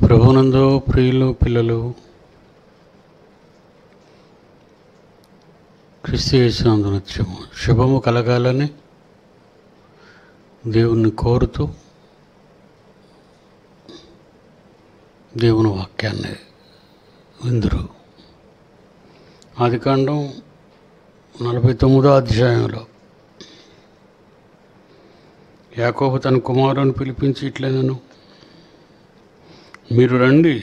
ప్రభునందు ప్రియులు పిల్లలు క్రీస్తు చేసినందు నిత్యము శుభము కలగాలని దేవుణ్ణి కోరుతూ దేవుని వాక్యాన్ని విందురు ఆదికాండం నలభై తొమ్మిదో అధ్యాయంలో యాకోబు తన కుమారుని పిలిపించి ఇట్లనను మీరు రండి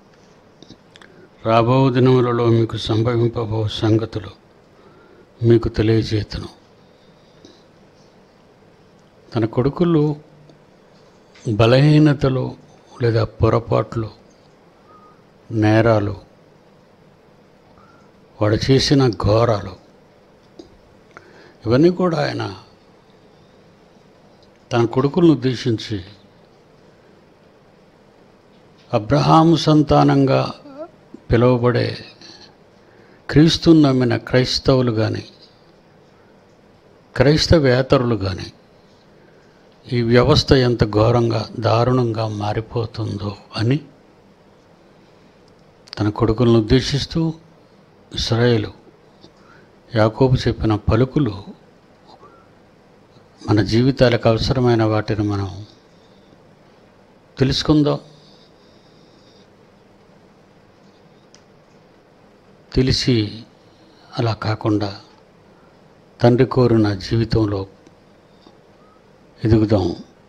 రాబో దినములలో మీకు సంభవింపబో సంగతులు మీకు తెలియజేతను తన కొడుకులు బలహీనతలు లేదా పొరపాట్లు నేరాలు వాడు చేసిన ఘోరాలు ఇవన్నీ కూడా ఆయన తన కొడుకులను ఉద్దేశించి అబ్రహాము సంతానంగా పిలువబడే క్రీస్తుని నమ్మిన క్రైస్తవులు కానీ క్రైస్తవేతరులు కానీ ఈ వ్యవస్థ ఎంత ఘోరంగా దారుణంగా మారిపోతుందో అని తన కొడుకులను ఉద్దేశిస్తూ ఇస్రాయేలు యాకోబు చెప్పిన పలుకులు మన జీవితాలకు అవసరమైన వాటిని మనం తెలుసుకుందాం తెలిసి అలా కాకుండా తండ్రి కోరిన జీవితంలో ఎదుగుదాం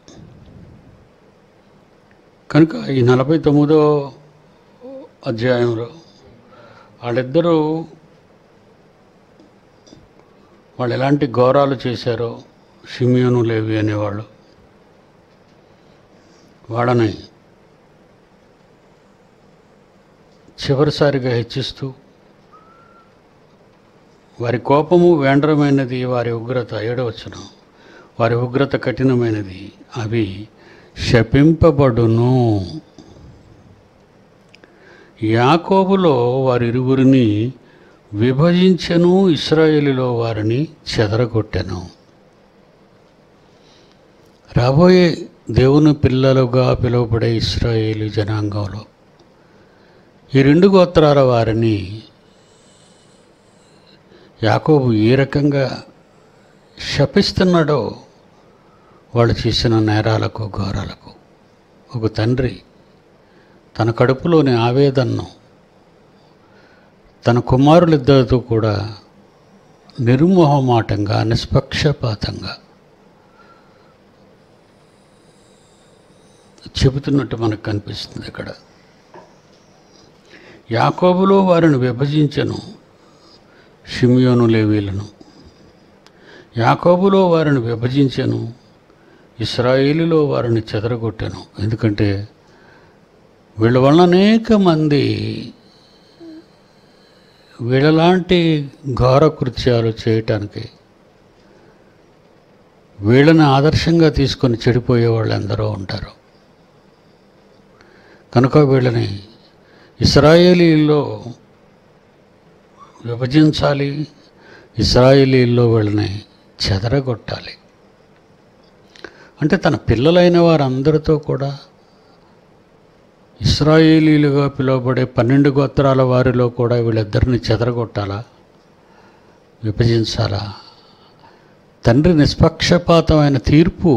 కనుక ఈ నలభై తొమ్మిదో అధ్యాయంలో వాళ్ళిద్దరూ వాళ్ళు ఎలాంటి ఘోరాలు చేశారో షిమియోను లేవి అనేవాళ్ళు వాళ్ళని చివరిసారిగా హెచ్చిస్తూ వారి కోపము వేండ్రమైనది వారి ఉగ్రత ఏడవచ్చును వారి ఉగ్రత కఠినమైనది అవి శపింపబడును యాకోబులో వారిరువురిని విభజించెను ఇస్రాయేలులో వారిని చెదరగొట్టెను రాబోయే దేవుని పిల్లలుగా పిలువబడే ఇస్రాయేలు జనాంగంలో ఈ రెండు గోత్రాల వారిని యాకోబు ఏ రకంగా శపిస్తున్నాడో వాళ్ళు చేసిన నేరాలకు ఘోరాలకు ఒక తండ్రి తన కడుపులోని ఆవేదనను తన కుమారులిద్దరితో కూడా నిర్మోహమాటంగా నిష్పక్షపాతంగా చెబుతున్నట్టు మనకు కనిపిస్తుంది ఇక్కడ యాకోబులో వారిని విభజించను షిమియోను లేవీలను యాకోబులో వారిని విభజించను ఇస్రాయేలులో వారిని చెదరగొట్టాను ఎందుకంటే వీళ్ళ వలన అనేక మంది వీళ్ళలాంటి ఘోర కృత్యాలు చేయటానికి వీళ్ళని ఆదర్శంగా తీసుకొని చెడిపోయే వాళ్ళు ఎందరో ఉంటారు కనుక వీళ్ళని ఇస్రాయేలీల్లో విభజించాలి ఇస్రాయేలీల్లో వీళ్ళని చెదరగొట్టాలి అంటే తన పిల్లలైన వారందరితో కూడా ఇస్రాయేలీలుగా పిలువబడే పన్నెండు గోత్రాల వారిలో కూడా వీళ్ళిద్దరిని చెదరగొట్టాలా విభజించాలా తండ్రి నిష్పక్షపాతమైన తీర్పు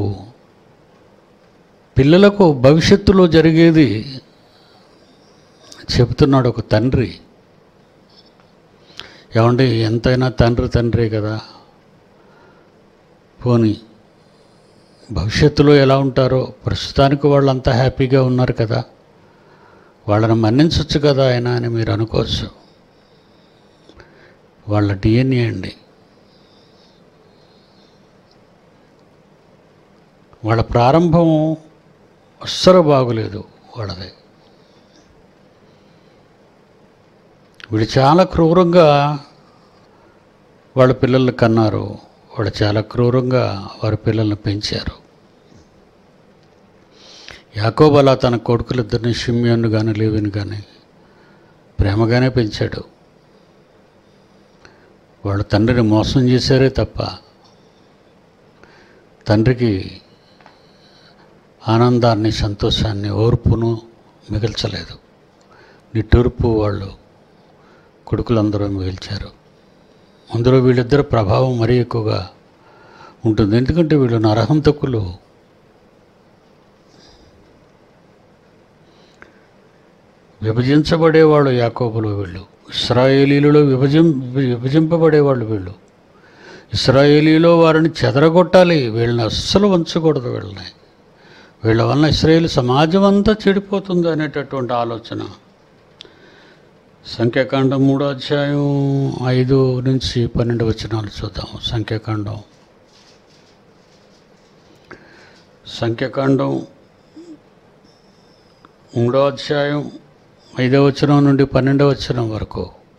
పిల్లలకు భవిష్యత్తులో జరిగేది చెబుతున్నాడు ఒక తండ్రి ఏమండి ఎంతైనా తండ్రి తండ్రి కదా పోని భవిష్యత్తులో ఎలా ఉంటారో ప్రస్తుతానికి వాళ్ళంతా హ్యాపీగా ఉన్నారు కదా వాళ్ళని మన్నించవచ్చు కదా ఆయన అని మీరు అనుకోవచ్చు వాళ్ళ డిఎన్ఏ అండి వాళ్ళ ప్రారంభం అస్సలు బాగులేదు వాళ్ళది వీళ్ళు చాలా క్రూరంగా వాళ్ళ పిల్లల్ని కన్నారు వాళ్ళు చాలా క్రూరంగా వారి పిల్లల్ని పెంచారు యాకోబు అలా తన కొడుకులిద్దరిని షిమ్యోన్ను కానీ లేవిని కానీ ప్రేమగానే పెంచాడు వాళ్ళు తండ్రిని మోసం చేశారే తప్ప తండ్రికి ఆనందాన్ని సంతోషాన్ని ఓర్పును మిగల్చలేదు నిట్టూర్పు వాళ్ళు కొడుకులందరూ మిగిల్చారు అందులో వీళ్ళిద్దరు ప్రభావం మరీ ఎక్కువగా ఉంటుంది ఎందుకంటే వీళ్ళు నరహంతకులు విభజించబడేవాళ్ళు యాకోబులు వీళ్ళు ఇస్రాయేలీలలో విభజిం విభజింపబడేవాళ్ళు వీళ్ళు ఇస్రాయేలీలో వారిని చెదరగొట్టాలి వీళ్ళని అస్సలు ఉంచకూడదు వీళ్ళని వీళ్ళ వలన ఇస్రాయేల్ సమాజం అంతా చెడిపోతుంది అనేటటువంటి ఆలోచన సంఖ్యాకాండం మూడో అధ్యాయం ఐదు నుంచి పన్నెండు వచనాలు చూద్దాం సంఖ్యాకాండం సంఖ్యాకాండం మూడో అధ్యాయం ఐదవ వచనం నుండి పన్నెండవ వచనం వరకు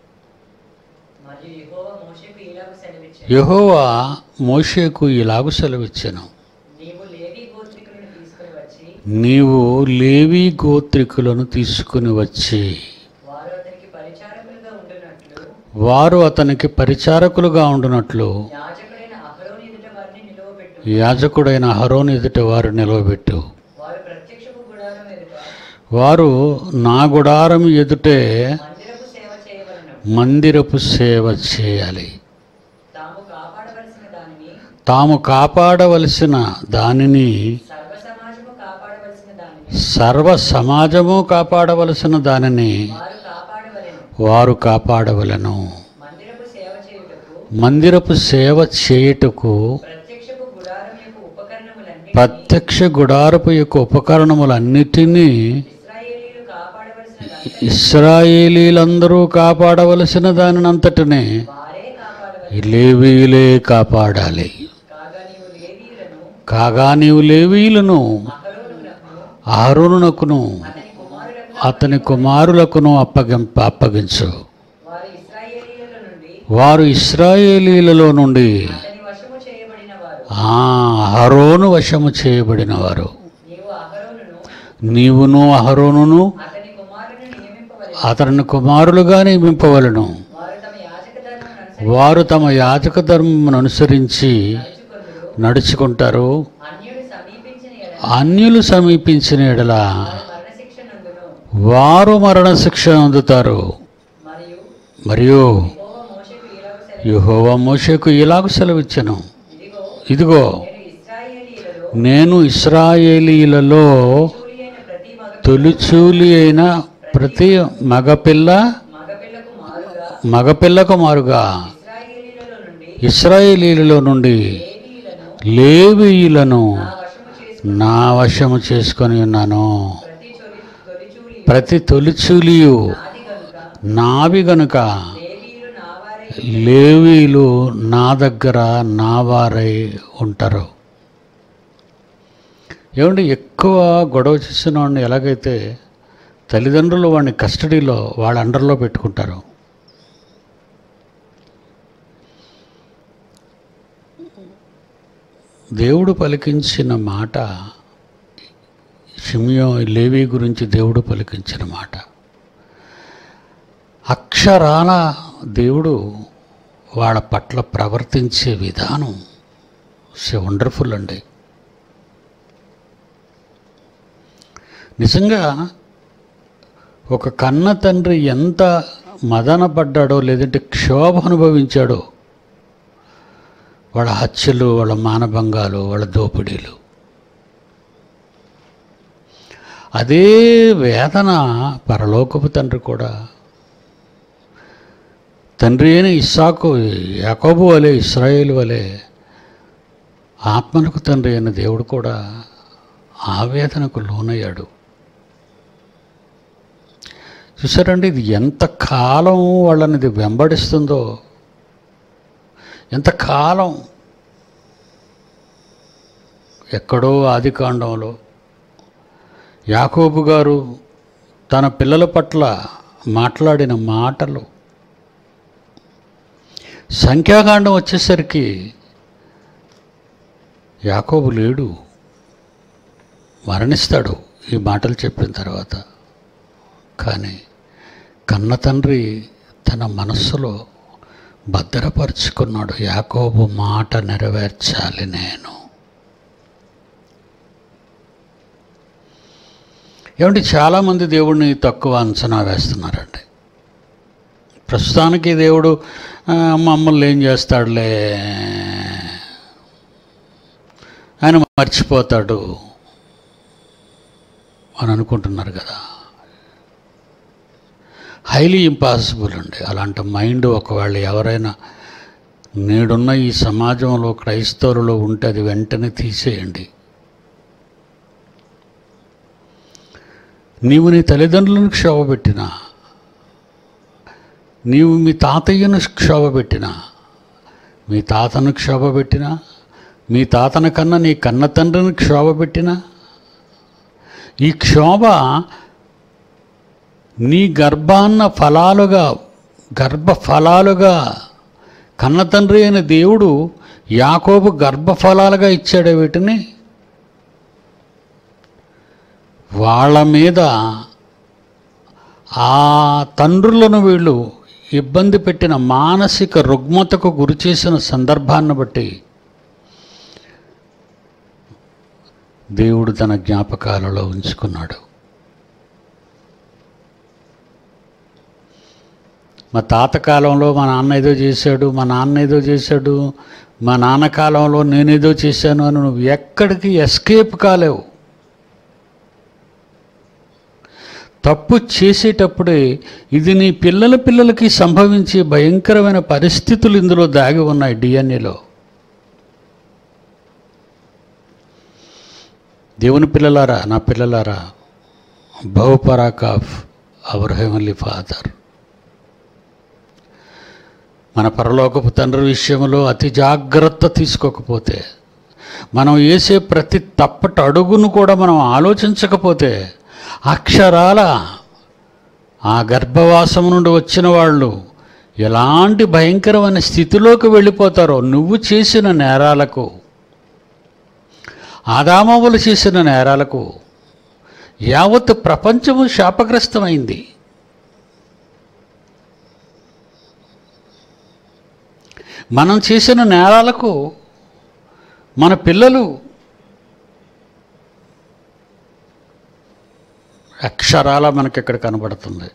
మరియు యెహోవా మోషేకు ఇలాగ సెలవిచ్చాడు యెహోవా మోషేకు ఇలాగు సెలవిచ్చాను నీవు లేవి గోత్రికులను తీసుకుని వచ్చి నీవు లేవి గోత్రికులను తీసుకుని వచ్చి వారు అతనికి పరిచారకులుగా ఉండునట్లు వారు అతనికి పరిచారకులుగా ఉండునట్లు యాజకుడైన అహరోని ఎదుట వారిని నిలువబెట్టు యాజకుడైన హరోని ఎదుట వారు నిలవబెట్టు వారు ప్రత్యక్షపు గుడారం ఎదుట వారు నా గుడారం ఎదుటే మందిరపు సేవ చేయవలను మందిరపు సేవ చేయాలి తాము కాపాడవలసిన దానిని తాము కాపాడవలసిన దానిని సర్వ సమాజము కాపాడవలసిన దానిని సర్వ సమాజము కాపాడవలసిన దానిని వారు కాపాడవలెను వారు కాపాడవలను మందిరపు సేవ చేయుటకు మందిరపు సేవ చేయుటకు ప్రత్యక్షపు గుడారం యొక్క ఉపకరణములన్నీ ప్రత్యక్ష గుడారపు యొక్క ఉపకరణములన్నిటినీ ఇస్రాయేలీలు కాపాడవలసిన దాని ఇస్రాయేలీలందరూ కాపాడవలసిన దానినంతటిని వారే కాపాడవలెను లేవీలే కాపాడాలి కాగా నీవు లేవీయులను కాగా నీవు లేవీలను అహరోనునకును ఆరునునకును అతని కుమారులకు అతని కుమారులకును అప్పగింప అప్పగించు వారు ఇస్రాయేలీల నుండి వారు ఇస్రాయేలీలలో నుండి అతని వశము చేయబడిన వారు ఆ అహరోను వశము చేయబడిన వారు నీవు అహరోనును నీవును అహరోనును అతని కుమారుని నియమింపవలెను అతని కుమారులుగా నియమింపవలను వారు తమ యాజక ధర్మం వారు తమ యాజక ధర్మమును అనుసరించి నడుచుకొందురు నడుచుకుంటారు అన్యుడు సమీపించిన ఎడల అన్యులు సమీపించిన ఎడల వారు మరణశిక్ష నందును వారు మరణశిక్ష అందుతారు మరియు మరియు యెహోవా మోషేకు ఇలాగ సెలవు యెహోవా మోషేకు ఇలాగ సెలవిచ్చను ఇదిగో ఇదిగో నేను ఇస్రాయేలీలలో నేను ఇస్రాయేలీలలో చూలి అయిన ప్రతి మగ తొలిచూలి అయిన ప్రతి మగపిల్ల మగపిల్లకు మారుగా మగపిల్లకు మారుగా ఇస్రాయేలీలలో నుండి ఇస్రాయేలీలలో నుండి లేవీయులను లేవీయులను నా వశము చేసుకుని నా వశము చేసుకొని ఉన్నాను ప్రతి చొలి తొలిచూలి ప్రతి తొలిచూలియు నాది గనుక నావి గనుక లేవీయులు నా వారై లేవీలు నా దగ్గర నా వారై ఉంటారు ఏమండి ఎక్కువ గొడవ చేసిన వాడిని ఎలాగైతే తల్లిదండ్రులు వాడిని కస్టడీలో వాళ్ళ అండర్లో పెట్టుకుంటారు దేవుడు పలికించిన మాట షిమియో లేవి గురించి దేవుడు పలికించిన మాట అక్షరాల దేవుడు వాళ్ళ పట్ల ప్రవర్తించే విధానం సో వండర్ఫుల్ అండి నిజంగా ఒక కన్న తండ్రి ఎంత మదనపడ్డాడో లేదంటే క్షోభ అనుభవించాడో వాళ్ళ హత్యలు వాళ్ళ మానభంగాలు వాళ్ళ దోపిడీలు అదే వేదన పరలోకపు తండ్రి కూడా తండ్రి అయిన ఇస్సాకు యాకోబు వలె ఇస్రాయేల్ వలె ఆత్మలకు తండ్రి అయిన దేవుడు కూడా ఆవేదనకు లోనయ్యాడు చూసారండి ఇది ఎంత కాలం వాళ్ళని ఇది వెంబడిస్తుందో ఎంత కాలం ఎక్కడో ఆది కాండంలో యాకోబు గారు తన పిల్లల పట్ల మాట్లాడిన మాటలు సంఖ్యాకాండం వచ్చేసరికి యాకోబు లేడు మరణిస్తాడు ఈ మాటలు చెప్పిన తర్వాత కానీ కన్న తండ్రి తన మనస్సులో భద్రపరుచుకున్నాడు యాకోబు మాట నెరవేర్చాలి నేను ఏమంటే చాలామంది దేవుడిని తక్కువ అంచనా వేస్తున్నారండి ప్రస్తుతానికి దేవుడు ఆ, మమ్మల్ని ఏం చేస్తాడులే ఆయన మర్చిపోతాడు అని అనుకుంటున్నారు కదా హైలీ ఇంపాసిబుల్ అండి అలాంటి మైండ్ ఒకవేళ ఎవరైనా నేడున్న ఈ సమాజంలో క్రైస్తవులలో ఉంటే అది వెంటనే తీసేయండి నీవు నీ తల్లిదండ్రులను క్షోభ పెట్టినా నీవు మీ తాతయ్యను క్షోభ పెట్టినా మీ తాతను క్షోభ పెట్టినా మీ తాతన కన్నా నీ కన్న తండ్రిని క్షోభ పెట్టినా ఈ క్షోభ నీ గర్భాన్న ఫలాలుగా గర్భ ఫలాలుగా కన్న తండ్రి అయిన దేవుడు యాకోబు గర్భఫలాలుగా ఇచ్చాడు వీటిని వాళ్ళ మీద ఆ తండ్రులను వీళ్ళు ఇబ్బంది పెట్టిన మానసిక రుగ్మతకు గురి చేసిన సందర్భాన్ని బట్టి దేవుడు తన జ్ఞాపకాలలో ఉంచుకున్నాడు మా తాత కాలంలో మా నాన్న ఏదో చేశాడు మా నాన్న ఏదో చేశాడు మా నాన్న కాలంలో నేనేదో చేశాను అని నువ్వు ఎక్కడికి ఎస్కేప్ కాలేవు తప్పు చేసేటప్పుడే ఇది నీ పిల్లల పిల్లలకి సంభవించే భయంకరమైన పరిస్థితులు ఇందులో దాగి ఉన్నాయి డిఎన్ఏలో దేవుని పిల్లలారా నా పిల్లలారా బహుపరాక్ ఆఫ్ అవర్ హెవెన్లీ ఫాదర్ మన పరలోకపు తండ్రి విషయంలో అతి జాగ్రత్త తీసుకోకపోతే మనం వేసే ప్రతి తప్పటి అడుగును కూడా మనం ఆలోచించకపోతే అక్షరాల ఆ గర్భవాసం నుండి వచ్చిన వాళ్ళు ఎలాంటి భయంకరమైన స్థితిలోకి వెళ్ళిపోతారో నువ్వు చేసిన నేరాలకు ఆదామవులు చేసిన నేరాలకు యావత్ ప్రపంచము శాపగ్రస్తమైంది మనం చేసిన నేరాలకు మన పిల్లలు అక్షరాల మనకి ఇక్కడ కనబడుతుంది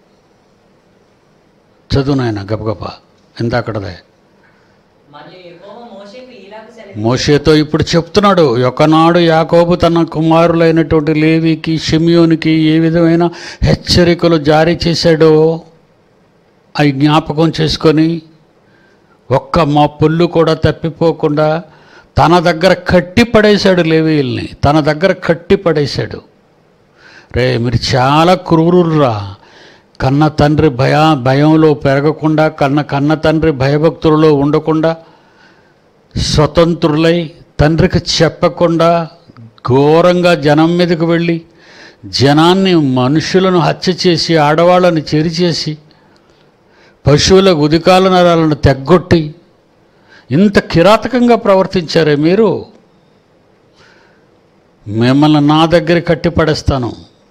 చదువు నాయన గబగబ ఇందాకడదే మరియు యెహోవా మోషేకు ఈలాగు సెలవు మోషేతో ఇప్పుడు చెప్తున్నాడు ఒకనాడు యాకోబు తన కుమారులైనటువంటి లేవికి షిమియోనికి ఏ విధమైన హెచ్చరికలు జారీ చేశాడో అవి జ్ఞాపకం చేసుకొని ఒక్క మా పుల్లు కూడా తప్పిపోకుండా తన దగ్గర కట్టి పడేశాడు లేవీల్ని తన దగ్గర కట్టి పడేశాడు రే మీరు చాలా క్రూరురా కన్న తండ్రి భయ భయంలో పెరగకుండా కన్న కన్న తండ్రి భయభక్తులలో ఉండకుండా స్వతంత్రులై తండ్రికి చెప్పకుండా ఘోరంగా జనం మీదకు వెళ్ళి జనాన్ని మనుషులను హత్య చేసి ఆడవాళ్ళని చెరిచేసి పశువుల ఉదికాల నరాలను తెగ్గొట్టి ఇంత కిరాతకంగా ప్రవర్తించారే మీరు మిమ్మల్ని నా దగ్గర కట్టిపడేస్తాను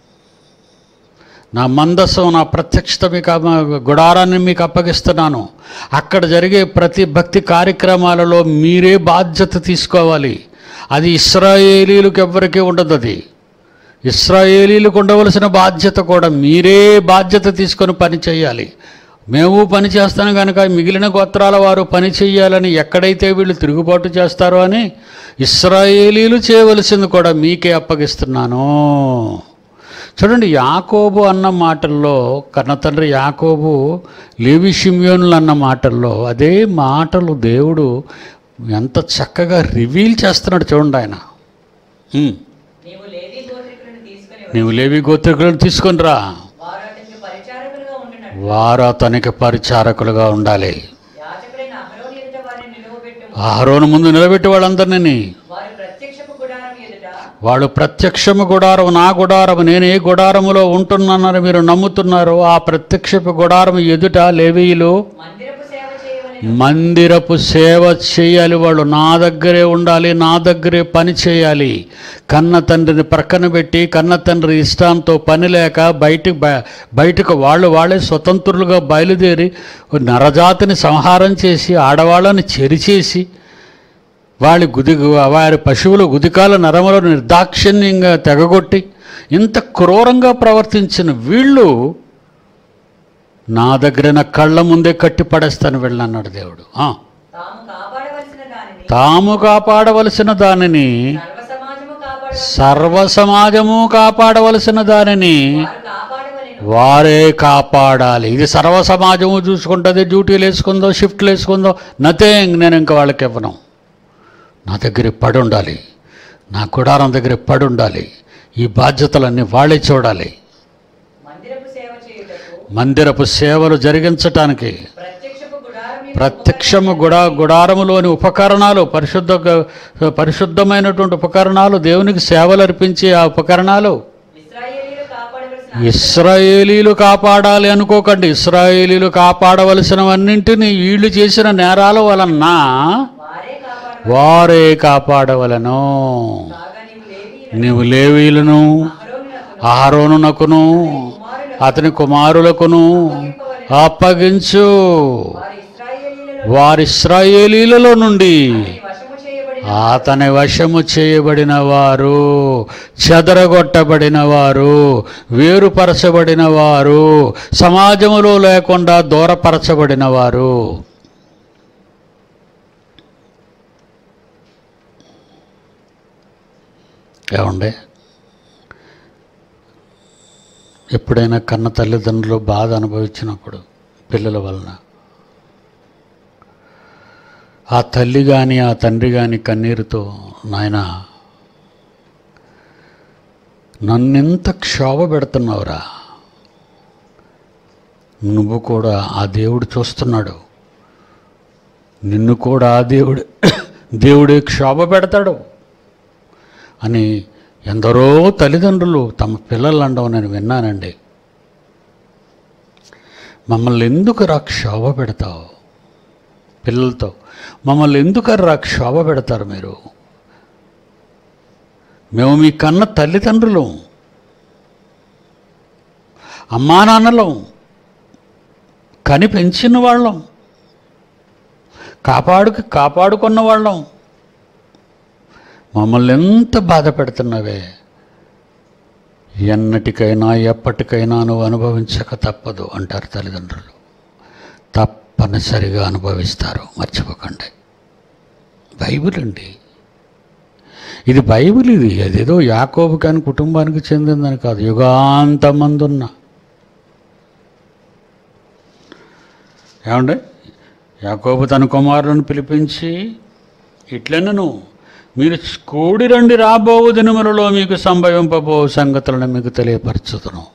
నా మందసం నా ప్రత్యక్షత మీకు అమ్మ- గుడారాన్ని మీకు అప్పగిస్తున్నాను అక్కడ జరిగే ప్రతి భక్తి కార్యక్రమాలలో మీరే బాధ్యత తీసుకోవాలి అది ఇస్రాయేలీలకు ఎవ్వరికీ ఉండదు అది ఇస్రాయేలీలకు ఉండవలసిన బాధ్యత కూడా మీరే బాధ్యత తీసుకొని పని చేయాలి మేము పని చేస్తాను కనుక మిగిలిన గోత్రాల వారు పని చేయాలని ఎక్కడైతే వీళ్ళు తిరుగుబాటు చేస్తారో అని ఇస్రాయేలీలు చేయవలసింది కూడా మీకే అప్పగిస్తున్నాను చూడండి యాకోబు అన్న మాటల్లో కన్నతండ్రి యాకోబు లేవి షిమ్యోనులు అన్న మాటల్లో అదే మాటలు దేవుడు ఎంత చక్కగా రివీల్ చేస్తున్నాడు చూడండి ఆయన ఉమ్. నీవు లేవి గోత్రికులను తీసుకుని నీవు లేవి గోత్రికులను తీసుకొని రా వారు అతనికి పరిచారకులుగా ఉండినట్టు వారు అతనికి పరిచారకులుగా ఉండాలి యాజకుడైన అహరోను ఎదుట వారిని నిలువబెట్టుము ఆహరోను ముందు నిలబెట్టి వాళ్ళందరినీ వారి ప్రత్యక్షపు గుడారం ఎదుట వాళ్ళు ప్రత్యక్షము గుడారం నా గుడారం నేను ఏ గుడారములో ఉంటున్నానని మీరు నమ్ముతున్నారు ఆ ప్రత్యక్షపు గుడారం ఎదుట లేవీయులు మందిరపు సేవ చేయవలెను మందిరపు సేవ చేయాలి వాళ్ళు నా దగ్గరే ఉండాలి నా దగ్గరే పని చేయాలి కన్న తండ్రిని ప్రక్కన పెట్టి కన్న తండ్రి ఇష్టాంతో పని లేక బయటికి బ- బయటకు వాళ్ళు వాళ్ళే స్వతంత్రులుగా బయలుదేరి నరజాతిని సంహారం చేసి ఆడవాళ్ళని చెరిచేసి వారి గుది వారి పశువుల గుదికాల నరములను నిర్దాక్షిణ్యంగా తెగగొట్టి ఇంత క్రూరంగా ప్రవర్తించిన వీళ్ళు నా దగ్గర నా కళ్ళ ముందే కట్టి పడేస్తాను వెళ్ళన్నాడు దేవుడు ఆ, తాము కాపాడవలసిన దానిని తాము కాపాడవలసిన దానిని సర్వ సమాజము కాపాడవలసిన సర్వ సమాజము కాపాడవలసిన దానిని వారు కాపాడవలెను వారే కాపాడాలి ఇది సర్వ సమాజము చూసుకుంటుంది డ్యూటీలు వేసుకుందో షిఫ్ట్లు వేసుకుందో నథింగ్ నేను ఇంకా వాళ్ళకి ఇవ్వను నా దగ్గర పడి ఉండాలి నా గుడారం దగ్గర పడి ఉండాలి ఈ బాధ్యతలన్నీ వాళ్ళే చూడాలి మందిరపు సేవ చేయుటకు మందిరపు సేవలు జరిగించటానికి ప్రత్యక్షపు గుడారం యొక్క ప్రత్యక్షము గుడా గుడారములోని ఉపకరణాలు పరిశుద్ధ పరిశుద్ధమైనటువంటి ఉపకరణాలు దేవునికి సేవలు అర్పించే ఆ ఉపకరణాలు ఇశ్రాయేలీయులు కాపాడవలసిన ఇస్రాయేలీలు కాపాడాలి అనుకోకండి ఇస్రాయేలీలు కాపాడవలసినవన్నింటినీ వీళ్ళు చేసిన నేరాల వలన వారే కాపాడ వారే కాపాడవలను కాగా నీవు లేవి నీవు లేవీలను అహరోనునకును ఆరోనునకును అతని కుమారులకును అప్పగించు వారి ఇశ్రాయేలీయులలో వారి ఇస్రాయేలీలలో నుండి వశము చేయబడిన అతని వశము చేయబడిన వారు చెదరగొట్టబడిన వారు వేరుపరచబడిన వారు సమాజములో లేకుండా దూరపరచబడిన వారు ఏమండి ఎప్పుడైనా కన్న తల్లిదండ్రులు బాధ అనుభవించినప్పుడు పిల్లల వలన ఆ తల్లి కానీ ఆ తండ్రి కానీ కన్నీరుతో నాయన నన్నెంత క్షోభ పెడుతున్నావురా నువ్వు కూడా ఆ దేవుడు చూస్తున్నాడు నిన్ను కూడా ఆ దేవుడు దేవుడే క్షోభ పెడతాడు అని ఎందరో తల్లిదండ్రులు తమ పిల్లలు అనడం నేను విన్నానండి మమ్మల్ని ఎందుకు రా క్షోభ పెడతావు పిల్లలతో మమ్మల్ని ఎందుకు రా క్షోభ పెడతారు మీరు మేము మీ కన్న తల్లిదండ్రులు అమ్మా నాన్నలం కని పెంచిన వాళ్ళం కాపాడుకు కాపాడుకున్న వాళ్ళం మమ్మల్ని ఎంత బాధ పెడుతున్నావే ఎన్నటికైనా ఎప్పటికైనా నువ్వు అనుభవించక తప్పదు అంటారు తల్లిదండ్రులు తప్పనిసరిగా అనుభవిస్తారు మర్చిపోకండి బైబిల్ అండి ఇది బైబిల్ ఇది అదేదో యాకోబు కాని కుటుంబానికి చెందిందని కాదు యుగాంతమందున్న ఏమండి యాకోబు తన కుమారులను పిలిపించి ఇట్లనను మీరు కూడి రండి రాబోవు దినములలో మీకు సంభవింపబో సంగతులను మీకు తెలియపరచుదును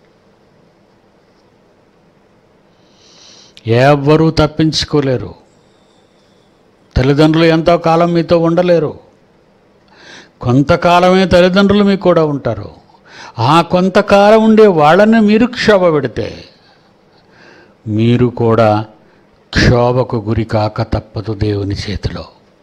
ఎవ్వరూ తప్పించుకోలేరు తల్లిదండ్రులు ఎంతో కాలం మీతో ఉండలేరు కొంతకాలమే తల్లిదండ్రులు మీకు కూడా ఉంటారు ఆ కొంతకాలం ఉండే వాళ్ళని మీరు క్షోభ పెడితే మీరు కూడా క్షోభకు గురి కాక తప్పదు దేవుని చేతిలో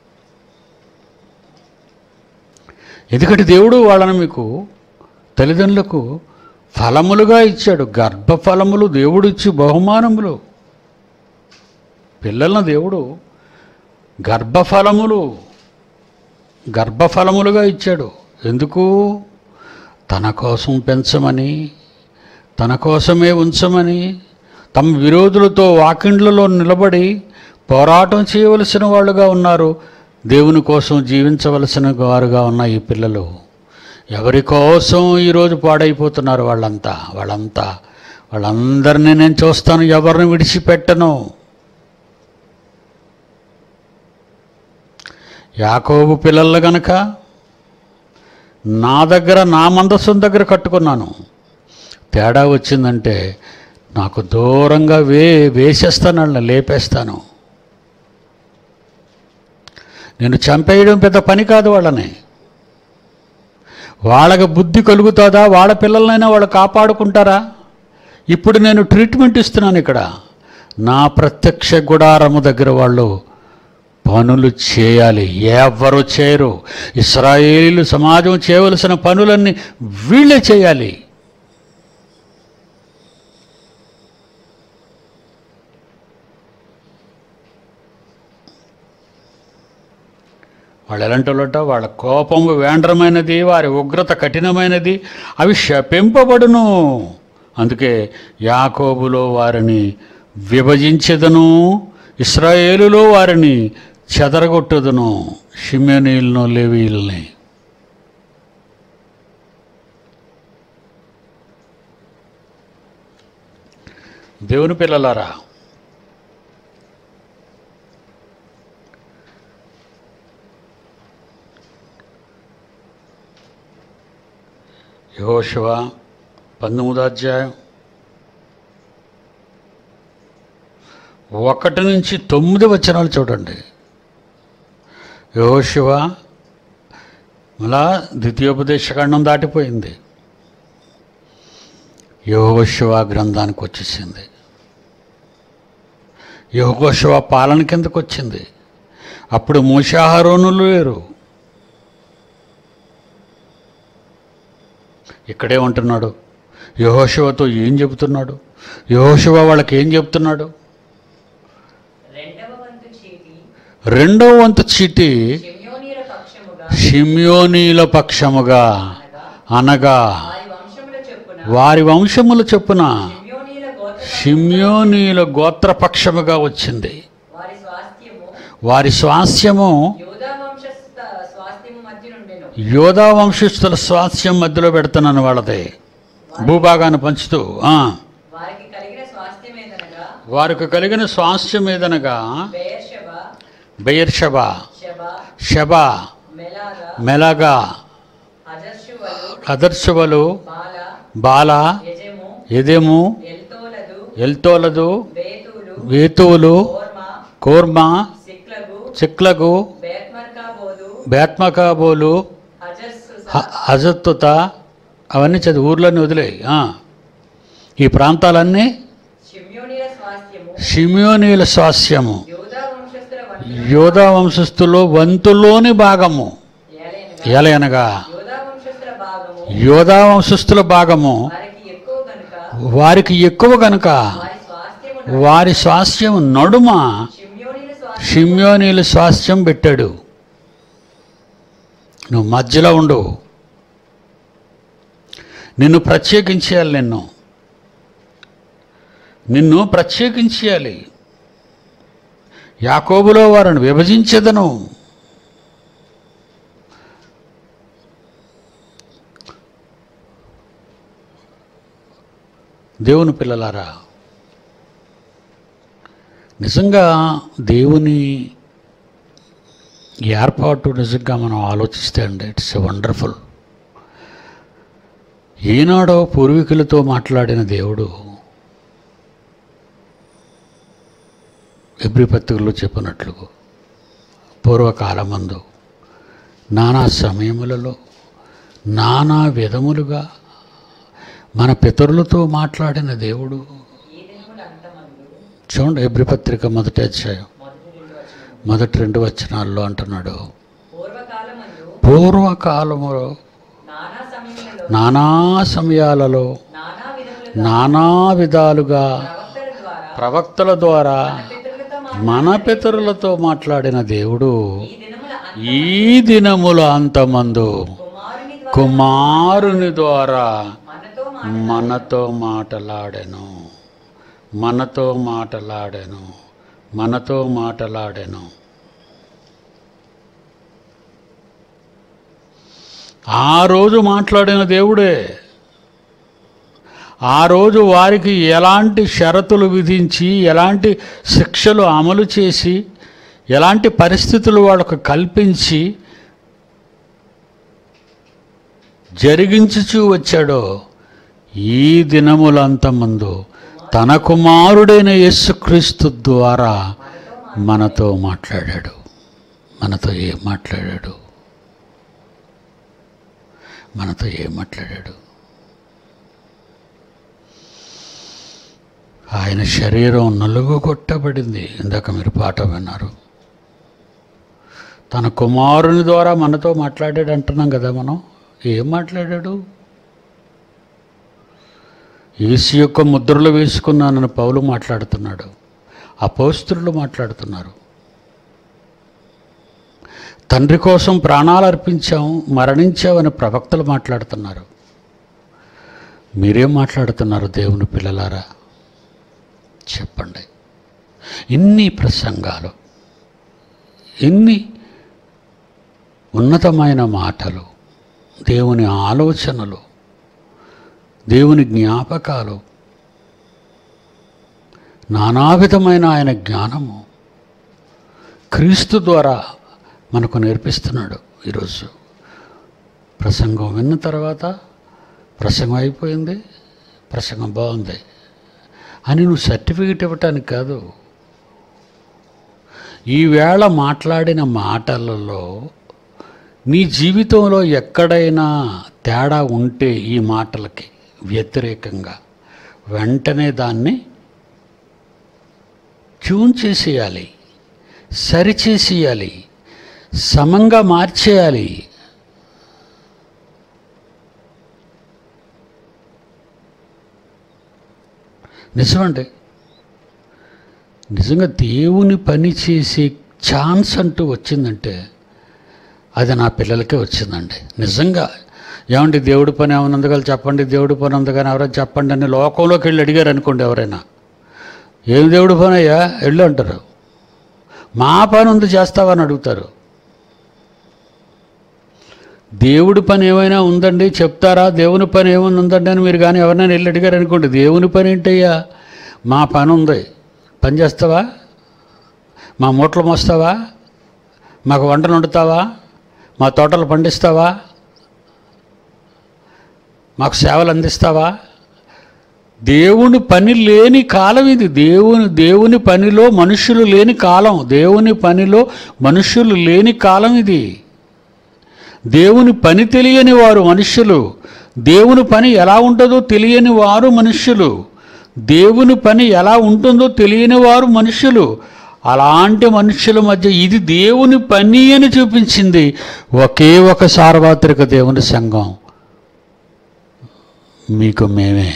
ఎందుకంటే దేవుడు వాళ్ళని మీకు తల్లిదండ్రులకు ఫలములుగా ఇచ్చాడు గర్భఫలములు దేవుడు ఇచ్చి బహుమానములు పిల్లలను దేవుడు గర్భఫలములు గర్భఫలములుగా ఇచ్చాడు ఎందుకు తన కోసం పెంచమని తన కోసమే ఉంచమని తమ విరోధులతో వాకిండ్లలో నిలబడి పోరాటం చేయవలసిన వాళ్ళుగా ఉన్నారు దేవుని కోసం జీవించవలసిన వారుగా ఉన్న ఈ పిల్లలు ఎవరి కోసం ఈరోజు పాడైపోతున్నారు వాళ్ళంతా వాళ్ళంతా వాళ్ళందరినీ నేను చూస్తాను ఎవరిని విడిచిపెట్టను యాకోబు పిల్లలు గనక నా దగ్గర నా మందస్సం దగ్గర కట్టుకున్నాను తేడా వచ్చిందంటే నాకు దూరంగా వే వేసేస్తాను వాళ్ళని లేపేస్తాను నేను చంపేయడం పెద్ద పని కాదు వాళ్ళని వాళ్ళకి బుద్ధి కలుగుతుందా వాళ్ళ పిల్లలనైనా వాళ్ళు కాపాడుకుంటారా ఇప్పుడు నేను ట్రీట్మెంట్ ఇస్తున్నాను ఇక్కడ నా ప్రత్యక్ష గుడారము దగ్గర వాళ్ళు పనులు చేయాలి ఎవరు చేయరు ఇస్రాయేలు సమాజం చేయవలసిన పనులన్నీ వీళ్ళే చేయాలి వాళ్ళు ఎలాంటి వాళ్ళట వాళ్ళ కోపము వేండ్రమైనది వారి ఉగ్రత కఠినమైనది అవి శపింపబడును అందుకే యాకోబులో వారిని విభజించదను ఇస్రాయేలులో వారిని చెదరగొట్టుదును షిమ్యనీలను లేవీల్ని దేవుని పిల్లలారా యహోశివ పంతొమ్మిదో అధ్యాయం ఒకటి నుంచి తొమ్మిది వచనాలు చూడండి యహోశివ మళ్ళా ద్వితీయోపదేశకాండం దాటిపోయింది యహోశివ గ్రంథానికి వచ్చేసింది యహోశివ పాలన కిందకు వచ్చింది అప్పుడు మూషాహారోనులు లేరు ఇక్కడే ఉంటున్నాడు యహోశివతో ఏం చెబుతున్నాడు యహోశివ వాళ్ళకి ఏం చెబుతున్నాడు రెండవ వంతు చీటి రెండవ వంతు చీటి షిమ్యోనీల పక్షముగా షిమ్యోనీల పక్షముగా అనగా అనగా వారి వంశముల చొప్పున వారి వంశముల చొప్పున షిమ్యోనీల గోత్ర షిమ్యోనీల గోత్రపక్షముగా వచ్చింది వారి స్వాస్థ్యము వారి స్వాస్యము యోధా వంశస్థ స్వాస్థ్యము మధ్య నుండెను యోధా వంశస్థుల స్వాస్యం మధ్యలో పెడుతున్నాను వాళ్ళది భూభాగాన్ని పంచుతూ ఆ. వారికి కలిగిన స్వాస్థ్యం ఏదనగా వారికి కలిగిన స్వాస్థ్యం ఏదనగా బెయర్షబ బెయర్షబ షబ షబ మెలాగా మెలగా హజర్షువలు అదర్శువలు బాల బాల యజము ఎదెము ఎల్తోలదు ఎల్తోలదు బేతులు వేతువులు కోర్మ కోర్మ సిక్లగు చిక్లగు బేత్మర్కాబోదు బేత్మకాబోలు హజస్సు హ- అజత్తుత అవన్నీ చదివి ఊర్లోని వదిలేయి ఆ. ఈ ప్రాంతాలన్నీ షిమ్యోనీల స్వాస్థ్యము షిమ్యోనీల స్వాస్యము యోధా వంశస్థుల వంశ యోధా వంశస్థులో వంతులోని భాగము ఏలైనగా ఏలయనగా యోధా వంశస్థుల భాగము యోధా వంశస్థుల భాగము వారికి ఎక్కువ గనుక వారికి ఎక్కువ గనుక వారి స్వాస్థ్యము వారి స్వాస్థ్యం నడుమ షిమ్యోనీల స్వాస్థ్యం షిమ్యోనీల స్వాస్థ్యం పెట్టాడు నువ్వు మధ్యలో ఉండు నిన్ను ప్రత్యేకించేయాలి నిన్ను నిన్ను ప్రత్యేకించేయాలి యాకోబులో వారిని విభజించదను దేవుని పిల్లలారా నిజంగా దేవుని ఏర్పాటు నిజంగా మనం ఆలోచిస్తే అండి ఇట్స్ ఎ వండర్ఫుల్ ఈనాడో పూర్వీకులతో మాట్లాడిన దేవుడు ఎబ్రి పత్రికలో చెప్పినట్లు పూర్వకాలమందు నానా సమయములలో నానా విధములుగా మన పితరులతో మాట్లాడిన దేవుడు ఈ దినముల అంతమందు చూడండి ఎబ్రి పత్రిక మొదటి అధ్యాయం మొదటి రెండు వచనము మొదటి రెండు వచనాల్లో అంటున్నాడు పూర్వకాలమందు పూర్వకాలములో నానా సమయములలో నానా సమయాలలో నానా విధములుగా నానా విధాలుగా ప్రవక్తల ద్వారా ప్రవక్తల ద్వారా పితరులతో మన పితరులతో మాట్లాడిన దేవుడు ఈ దినముల అంత ఈ దినముల అంతమందు కుమారుని ద్వారా కుమారుని ద్వారా మనతో మనతో మాటలాడెను మనతో మాటలాడెను మనతో మాటలాడెను ఆ రోజు మాట్లాడిన దేవుడే ఆ రోజు వారికి ఎలాంటి షరతులు విధించి ఎలాంటి శిక్షలు అమలు చేసి ఎలాంటి పరిస్థితులు వాళ్ళకు కల్పించి జరిగించుచూ వచ్చాడో ఈ దినములంతమందు తన కుమారుడైన యేసుక్రీస్తు ద్వారా మనతో మాట్లాడాడు మనతో ఏం మాట్లాడాడు మనతో ఏం మాట్లాడాడు ఆయన శరీరం నలుగుగొట్టబడింది ఇందాక మీరు పాట విన్నారు తన కుమారుని ద్వారా మనతో మాట్లాడాడు అంటున్నాం కదా మనం ఏం మాట్లాడాడు యేసు యొక్క ముద్రలు వేసుకున్నానని పౌలు మాట్లాడుతున్నాడు అపోస్తులు మాట్లాడుతున్నారు తండ్రి కోసం ప్రాణాలు అర్పించాం మరణించామని ప్రవక్తలు మాట్లాడుతున్నారు మీరేం మాట్లాడుతున్నారు దేవుని పిల్లలారా చెప్పండి ఇన్ని ప్రసంగాలు ఇన్ని ఉన్నతమైన మాటలు దేవుని ఆలోచనలు దేవుని జ్ఞాపకాలు నానావిధమైన ఆయన జ్ఞానము క్రీస్తు ద్వారా మనకు నేర్పిస్తున్నాడు ఈరోజు ప్రసంగం విన్న తర్వాత ప్రసంగం అయిపోయింది ప్రసంగం బాగుంది అని నువ్వు సర్టిఫికెట్ ఇవ్వటానికి కాదు ఈవేళ మాట్లాడిన మాటలలో నీ జీవితంలో ఎక్కడైనా తేడా ఉంటే ఈ మాటలకి వ్యతిరేకంగా వెంటనే దాన్ని ట్యూన్ చేసేయాలి సరిచేసేయాలి సమంగా మార్చేయాలి నిజమండి నిజంగా దేవుని పని చేసే ఛాన్స్ అంటూ వచ్చిందంటే అది నా పిల్లలకే వచ్చిందండి నిజంగా ఏమండి దేవుడి పని ఏమైనా ఉంది కదా చెప్పండి దేవుడి పని ఉంది కానీ ఎవరైనా చెప్పండి అని లోకంలోకి వెళ్ళి అడిగారు అనుకోండి ఎవరైనా ఏం దేవుడి పని అయ్యా వెళ్ళు అంటారు మా పని ఉంది చేస్తావని అడుగుతారు దేవుడి పని ఏమైనా ఉందండి చెప్తారా దేవుని పని ఏమైనా ఉందండి అని మీరు కానీ ఎవరైనా వెళ్ళి అడిగారు అనుకోండి దేవుని పని ఏంటయ్యా మా పని ఉంది పని చేస్తావా మా మూటలు మోస్తావా మాకు వంటలు వండుతావా మా తోటలు పండిస్తావా మాకు సేవలు అందిస్తావా దేవుని పని లేని కాలం ఇది దేవుని దేవుని పనిలో మనుషులు లేని కాలం దేవుని పనిలో మనుషులు లేని కాలం ఇది దేవుని పని తెలియని వారు మనుష్యులు దేవుని పని ఎలా ఉంటుందో తెలియని వారు మనుష్యులు దేవుని పని ఎలా ఉంటుందో తెలియని వారు మనుషులు అలాంటి మనుషుల మధ్య ఇది దేవుని పని అని చూపించింది ఒకే ఒక సార్వత్రిక దేవుని సంఘం మీకు మేమే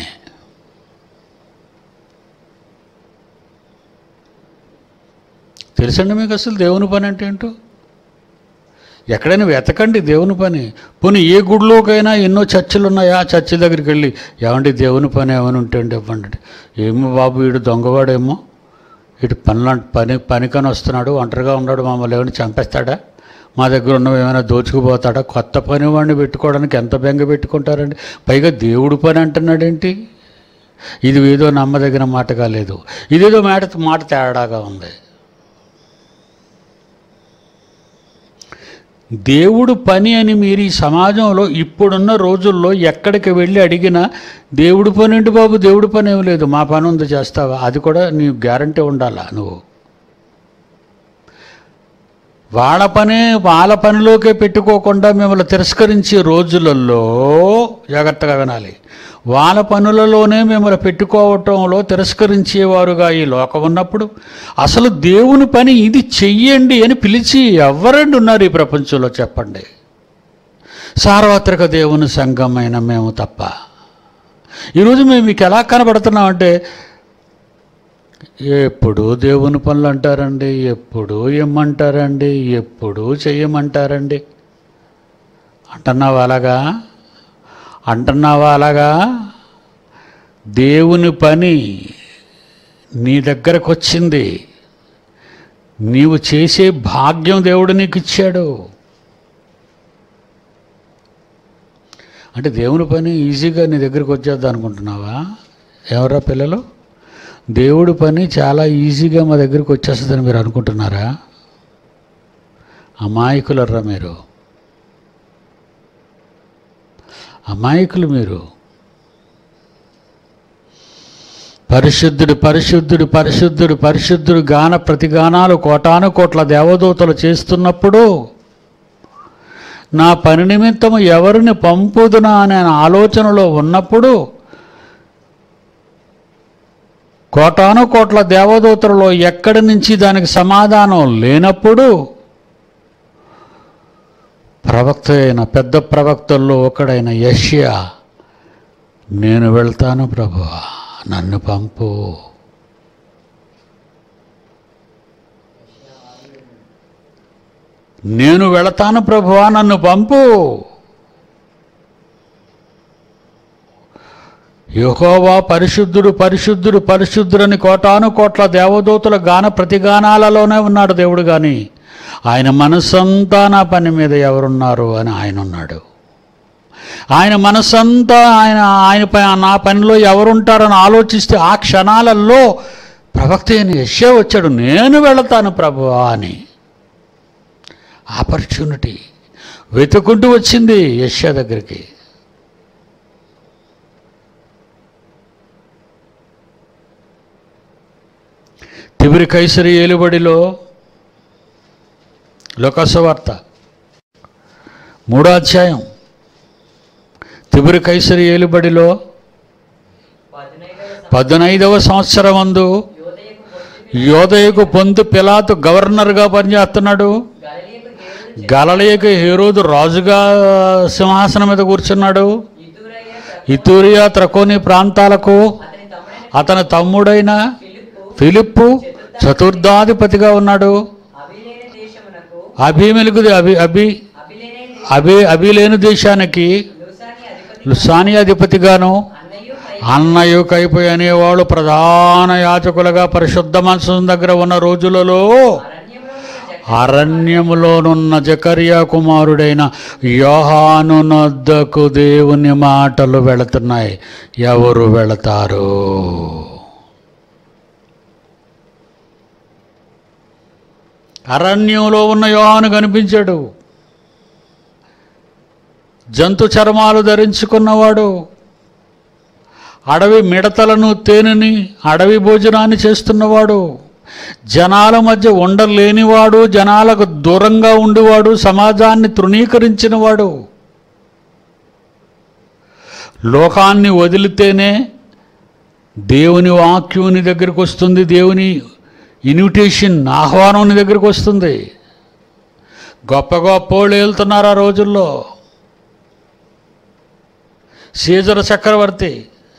తెలుసండి మీకు అసలు దేవుని పని అంటే ఏంటో ఎక్కడైనా వెతకండి దేవుని పని పోనీ ఏ గుడిలోకైనా ఎన్నో చర్చిలు ఉన్నాయా ఆ చర్చి దగ్గరికి వెళ్ళి ఏమండి దేవుని పని ఏమైనా ఉంటే అండి ఇవ్వండి అంటే, ఏమో బాబు వీడు దొంగవాడేమో ఇటు పనుల పని పనికని వస్తున్నాడు ఒంటరిగా ఉన్నాడు మమ్మల్ని ఏమైనా చంపేస్తాడా మా దగ్గర ఉన్నవి ఏమైనా దోచుకుపోతాడా కొత్త పని వాడిని పెట్టుకోవడానికి ఎంత బెంగ పెట్టుకుంటారండి పైగా దేవుడు పని అంటున్నాడేంటి ఇది ఏదో నమ్మదగిన మాట కాలేదు ఇదేదో మాట మాట తేడాగా ఉంది దేవుడు పని అని మీరు ఈ సమాజంలో ఇప్పుడున్న రోజుల్లో ఎక్కడికి వెళ్ళి అడిగినా దేవుడు పని ఏంటి బాబు దేవుడు పని ఏం లేదు మా పని ఉంది చేస్తావా అది కూడా నీ గ్యారంటీ ఉండాలా నువ్వు వాళ్ళ పనే వాళ్ళ పనిలోకే పెట్టుకోకుండా మిమ్మల్ని తిరస్కరించే రోజులలో జాగ్రత్తగా వినాలి వాళ్ళ పనులలోనే మిమ్మల్ని పెట్టుకోవటంలో తిరస్కరించేవారుగా ఈ లోకం ఉన్నప్పుడు అసలు దేవుని పని ఇది చెయ్యండి అని పిలిచి ఎవరండి ఉన్నారు ఈ ప్రపంచంలో చెప్పండి సార్వత్రిక దేవుని సంఘమైన మేము తప్ప ఈరోజు మేము మీకు ఎలా కనబడుతున్నామంటే ఎప్పుడు దేవుని పనులు అంటారండి ఎప్పుడు ఇమ్మంటారండి ఎప్పుడు చెయ్యమంటారండి అంటున్నావా అలాగా అంటున్నావా అలాగా దేవుని పని నీ దగ్గరకు వచ్చింది నీవు చేసే భాగ్యం దేవుడు నీకు ఇచ్చాడు అంటే దేవుని పని ఈజీగా నీ దగ్గరికి వచ్చేద్దాం అనుకుంటున్నావా ఎవరా పిల్లలు దేవుడి పని చాలా ఈజీగా మా దగ్గరికి వచ్చేస్తుందని మీరు అనుకుంటున్నారా అమాయకులర్రా మీరు అమాయకులు మీరు పరిశుద్ధుడు పరిశుద్ధుడు పరిశుద్ధుడు పరిశుద్ధుడు గాన ప్రతిగానాలు కోటాను కోట్ల దేవదూతలు చేస్తున్నప్పుడు నా పని నిమిత్తము ఎవరిని పంపుదునా అనే ఆలోచనలో ఉన్నప్పుడు కోటాను కోట్ల దేవదూతలలో ఎక్కడి నుంచి దానికి సమాధానం లేనప్పుడు ప్రవక్త అయిన పెద్ద ప్రవక్తల్లో ఒకడైన యష్యా నేను వెళ్తాను ప్రభువా నన్ను పంపు నేను వెళతాను ప్రభువా నన్ను పంపు యెహోవా పరిశుద్ధుడు పరిశుద్ధుడు పరిశుద్ధుడని కోటాను కోట్ల దేవదూతల గాన ప్రతిగానాలలోనే ఉన్నాడు దేవుడు కానీ ఆయన మనసంతా నా పని మీద ఎవరున్నారు అని ఆయన ఉన్నాడు ఆయన మనసంతా ఆయన ఆయన ప- నా పనిలో ఎవరుంటారని ఆలోచిస్తే ఆ క్షణాలలో ప్రవక్త అయిన యశ్యా వచ్చాడు నేను వెళతాను ప్రభువా అని ఆపర్చునిటీ వెతుకుంటూ వచ్చింది యశ్యా దగ్గరికి తిబిరి కైసరి ఏలుబడిలో లోకసవార్త మూడో అధ్యాయం తిబిరి కైసరి ఏలుబడిలో పదునైదవ పద్దెనైదవ సంవత్సరం అందు యోదయకు పొంది యోదయకు పొంతు పిలాతు గవర్నర్గా పనిచేస్తున్నాడు గలిలియకు హేరోదు గలలయకు హేరోదు రాజుగా సింహాసనం మీద కూర్చున్నాడు ఇతురయ్య ఇతూరియా త్రకోని ప్రాంతాలకు అతని తమ్ముడైన అతని తమ్ముడైన ఫిలిప్పు ఫిలిప్పు చతుర్థాధిపతిగా ఉన్నాడు అభిలేని దేశమునకు అభిమెలుగుది అభి అభి అభిలేని అభి అభిలేని దేశానికి లూసాని అధిపతి లుసాని అధిపతిగాను అన్నయ్యు పై అన్నయ్య కైపు అనేవాళ్ళు ప్రధాన యాచకులుగా పరిశుద్ధ మనసు దగ్గర ఉన్న రోజులలో అరణ్యంలో ఉన్న జక్క అరణ్యములోనున్న జకర్యా కుమారుడైన యోహాను నొద్దకు దేవుని మాటలు వెళుతున్నాయి ఎవరు వెళతారు అరణ్యంలో ఉన్న యోహాను కనిపించాడు జంతు చర్మాలు ధరించుకున్నవాడు అడవి మిడతలను తేనెని అడవి భోజనాన్ని చేస్తున్నవాడు జనాల మధ్య ఉండలేనివాడు జనాలకు దూరంగా ఉండివాడు సమాజాన్ని తృణీకరించినవాడు లోకాన్ని వదిలితేనే దేవుని వాక్యం నీ దగ్గరికి వస్తుంది దేవుని ఇన్విటేషన్ ఆహ్వానం నీ దగ్గరికి వస్తుంది గొప్ప గొప్ప వాళ్ళు వెళ్తున్నారు ఆ రోజుల్లో సీజర చక్రవర్తి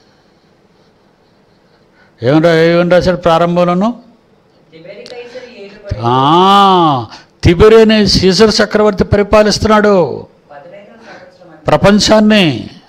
ఏమని రా- ఏమని రాశాడు ప్రారంభంలోను తిబెరి కైసరి ఏలుబడి ఆ, తిబెరి అనే సీజర్ చక్రవర్తి పరిపాలిస్తున్నాడు పదునైదవ సంవత్సరం అందు ప్రపంచాన్ని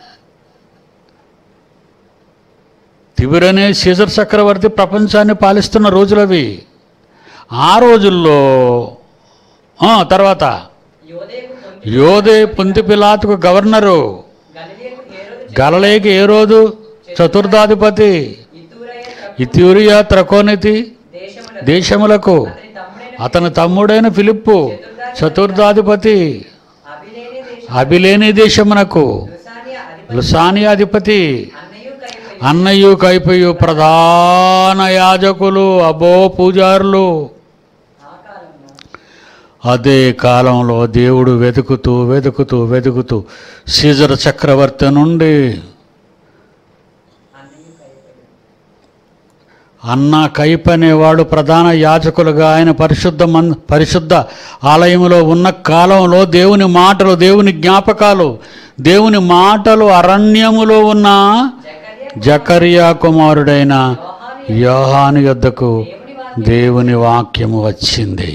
తిబిర్ అనే సీజర్ చక్రవర్తి ప్రపంచాన్ని పాలిస్తున్న రోజులవి ఆ రోజుల్లో ఆ, తర్వాత యోదయకు పొంది యోదే పుంతి పిలాతుకు గవర్నరు గలిలియకు హేరోదు గలలేకి ఏ రోజు చతుర్థాధిపతి ఇతురయ్య ఇత్యూరియా త్రకోనితి దేశమునకు దేశములకు అతని తమ్ముడైన అతని తమ్ముడైన ఫిలిప్పు చతుర్థాధిపతి అభిలేని దేశం అభిలేని దేశమునకు లుసాని అధిపతి లుసాని అధిపతి అన్నయ్యు కైపై అన్నయ్యు కైపయు ప్రధాన యాజకులు అబో పూజారులు ఆ కాలంలో అదే కాలంలో దేవుడు వెతుకుతూ వెతుకుతూ వెతుకుతూ సీజర్ చక్రవర్తి నుండి అన్నయ్యు కైపై అన్న కైప్ అనేవాడు ప్రధాన యాజకులుగా ఆయన పరిశుద్ధ మన్ పరిశుద్ధ ఆలయంలో ఉన్న కాలంలో దేవుని మాటలు దేవుని జ్ఞాపకాలు దేవుని మాటలు అరణ్యములో ఉన్న జకర్య జకరియా కుమారుడైన యోహాను యోహాను యొద్దకు దేవుని వాక్యం దేవుని వాక్యము వచ్చింది